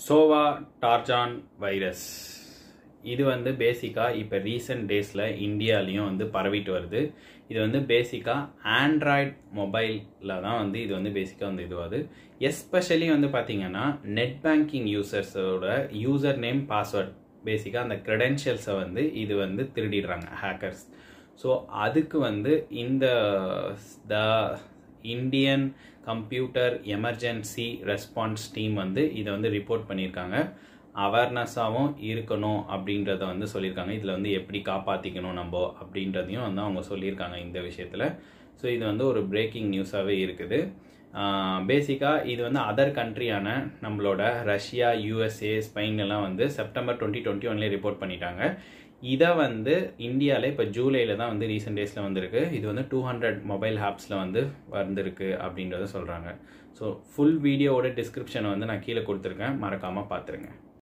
சோவா Tarzan virus இது வந்து பேசிக்காக இப்போ ரீசெண்ட் டேஸில் இந்தியாலையும் வந்து பரவிட்டு வருது இது வந்து பேசிக்காக ஆண்ட்ராய்ட் மொபைலில் தான் வந்து இது வந்து பேசிக்காக வந்து இதுவாது எஸ்பெஷலி வந்து பார்த்தீங்கன்னா நெட் பேங்கிங் யூசர்ஸோட யூசர் நேம் பாஸ்வேர்ட் பேசிக்காக அந்த க்ரெடென்ஷியல்ஸை வந்து இது வந்து திருடிடுறாங்க ஹேக்கர்ஸ் ஸோ அதுக்கு வந்து இந்த the Indian computer emergency response team வந்து இதை வந்து ரிப்போர்ட் பண்ணியிருக்காங்க அவேர்னஸாகவும் இருக்கணும் அப்படின்றத வந்து சொல்லியிருக்காங்க இதில் வந்து எப்படி காப்பாற்றிக்கணும் நம்ம அப்படின்றதையும் வந்து அவங்க சொல்லியிருக்காங்க இந்த விஷயத்தில் ஸோ இது வந்து ஒரு பிரேக்கிங் நியூஸாகவே இருக்குது பேசிக்காக இது வந்து அதர் கண்ட்ரியான நம்மளோட ரஷ்யா யூஎஸ்ஏ ஸ்பெயின் எல்லாம் வந்து செப்டம்பர் டுவெண்ட்டி டுவெண்ட்டி ஒன்லேயே ரிப்போர்ட் பண்ணிட்டாங்க இதை வந்து இந்தியாவில் இப்போ ஜூலையில் தான் வந்து ரீசெண்ட் டேஸில் வந்திருக்கு இது வந்து டூ ஹண்ட்ரட் மொபைல் ஆப்ஸில் வந்து வந்திருக்கு அப்படின்றத சொல்கிறாங்க ஸோ ஃபுல் வீடியோவோட டிஸ்கிரிப்ஷனை வந்து நான் கீழே கொடுத்துருக்கேன் மறக்காமல் பார்த்துருங்க